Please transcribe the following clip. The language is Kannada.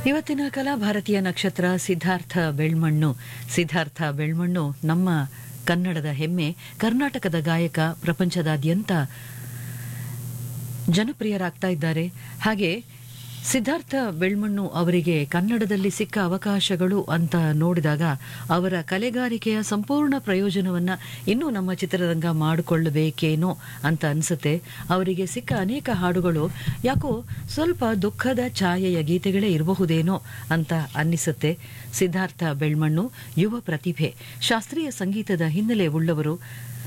ಇವತ್ತಿನ ಕಲಾ ಭಾರತೀಯ ನಕ್ಷತ್ರ ಸಿದ್ಧಾರ್ಥ ಬೆಳ್ಮಣ್ಣು ಸಿದ್ಧಾರ್ಥ ಬೆಳ್ಮಣ್ಣು ನಮ್ಮ ಕನ್ನಡದ ಹೆಮ್ಮೆ ಕರ್ನಾಟಕದ ಗಾಯಕ ಪ್ರಪಂಚದಾದ್ಯಂತ ಜನಪ್ರಿಯರಾಗ್ತಾ ಇದ್ದಾರೆ ಹಾಗೆ ಸಿದ್ಧಾರ್ಥ ಬೆಳ್ಮಣ್ಣು ಅವರಿಗೆ ಕನ್ನಡದಲ್ಲಿ ಸಿಕ್ಕ ಅವಕಾಶಗಳು ಅಂತ ನೋಡಿದಾಗ ಅವರ ಕಲೆಗಾರಿಕೆಯ ಸಂಪೂರ್ಣ ಪ್ರಯೋಜನವನ್ನ ಇನ್ನೂ ನಮ್ಮ ಚಿತ್ರರಂಗ ಮಾಡಿಕೊಳ್ಳಬೇಕೇನೋ ಅಂತ ಅನಿಸುತ್ತೆ ಅವರಿಗೆ ಸಿಕ್ಕ ಅನೇಕ ಹಾಡುಗಳು ಯಾಕೋ ಸ್ವಲ್ಪ ದುಃಖದ ಛಾಯೆಯ ಗೀತೆಗಳೇ ಇರಬಹುದೇನೋ ಅಂತ ಅನ್ನಿಸುತ್ತೆ ಸಿದ್ಧಾರ್ಥ ಬೆಳ್ಮಣ್ಣು ಯುವ ಪ್ರತಿಭೆ ಶಾಸ್ತ್ರೀಯ ಸಂಗೀತದ ಹಿನ್ನೆಲೆ ಉಳ್ಳವರು